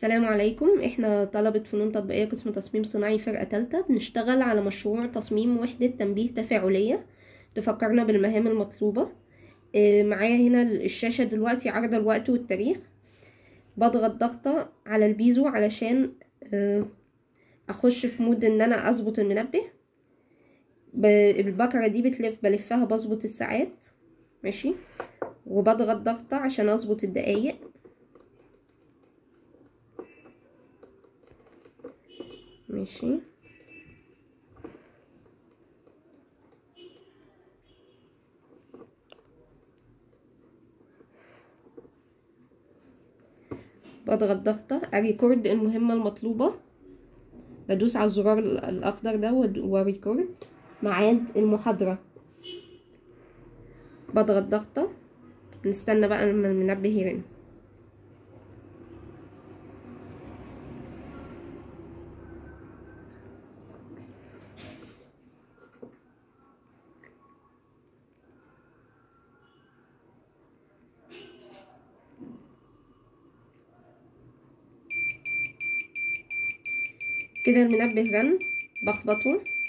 السلام عليكم احنا طلبة فنون تطبيقية قسم تصميم صناعي فرقة تالتة بنشتغل على مشروع تصميم وحدة تنبيه تفاعلية تفكرنا بالمهام المطلوبة اه معايا هنا الشاشة دلوقتي عرض الوقت والتاريخ بضغط ضغطة على البيزو علشان اه اخش في مود ان انا اظبط المنبه البكرة دي بتلف بلفها بظبط الساعات ماشي وبضغط ضغطة عشان اظبط الدقايق ماشي بضغط ضغطة اريكورد المهمة المطلوبة بدوس على الزرار الاخضر ده وريكورد ميعاد المحاضرة بضغط ضغطة نستنى بقى لما المنبه يرن كده المنبه رن بخبطه